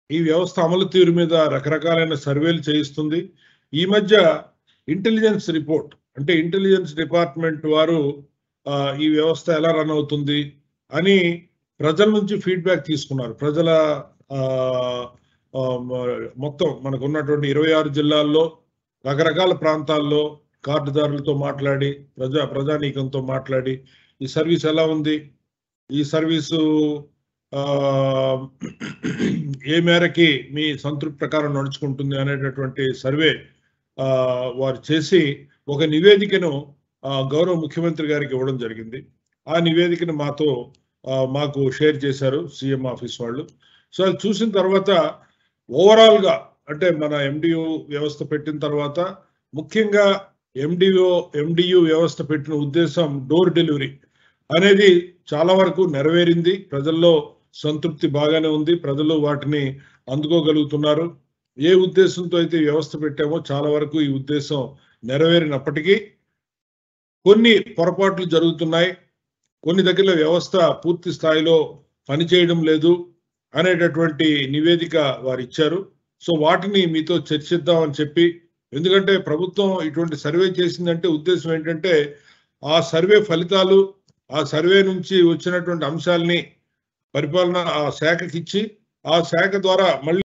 ఈ వ్యవస్థ అమలు తీరు మీద రకరకాలైన సర్వేలు చేయిస్తుంది ఈ మధ్య ఇంటెలిజెన్స్ రిపోర్ట్ అంటే ఇంటెలిజెన్స్ డిపార్ట్మెంట్ వారు ఆ, ఈ వ్యవస్థ ఎలా రన్ అవుతుంది అని ప్రజల నుంచి ఫీడ్బ్యాక్ తీసుకున్నారు ప్రజల ఆ, ఆ, మ- మొత్తం మనకు ఉన్నటువంటి ఇరవై ఆరు జిల్లాల్లో రకరకాల ప్రాంతాల్లో కార్డుదారులతో మాట్లాడి ప్రజా ప్రజానీకంతో మాట్లాడి ఈ సర్వీస్ ఎలా ఉంది ఈ సర్వీసు ఆ, ఏ మేరకి మీ సంతృప్తి ప్రకారం నడుచుకుంటుంది అనేటటువంటి సర్వే ఆ, వారు చేసి ఒక నివేదికను ఆ, గౌరవ ముఖ్యమంత్రి గారికి ఇవ్వడం జరిగింది ఆ నివేదికను మాతో ఆ, మాకు షేర్ చేశారు సీఎం ఆఫీస్ వాళ్ళు సో అది చూసిన తర్వాత ఓవరాల్ గా అంటే మన ఎండియు వ్యవస్థ పెట్టిన తర్వాత ముఖ్యంగా ఎండిఓ ఎండియు వ్యవస్థ పెట్టిన ఉద్దేశం డోర్ డెలివరీ అనేది చాలా వరకు నెరవేరింది ప్రజల్లో సంతృప్తి బాగానే ఉంది ప్రజలు వాటిని అందుకోగలుగుతున్నారు ఏ ఉద్దేశంతో అయితే ఈ వ్యవస్థ పెట్టామో చాలా వరకు ఈ ఉద్దేశం నెరవేరినప్పటికీ కొన్ని పొరపాట్లు జరుగుతున్నాయి కొన్ని దగ్గర వ్యవస్థ పూర్తి స్థాయిలో పనిచేయడం లేదు అనేటటువంటి నివేదిక వారు ఇచ్చారు సో వాటిని మీతో చర్చిద్దామని చెప్పి ఎందుకంటే ప్రభుత్వం ఇటువంటి సర్వే చేసిందంటే ఉద్దేశం ఏంటంటే ఆ సర్వే ఫలితాలు ఆ సర్వే నుంచి వచ్చినటువంటి అంశాలని పరిపాలన ఆ శాఖకి ఇచ్చి ఆ శాఖ ద్వారా మళ్ళీ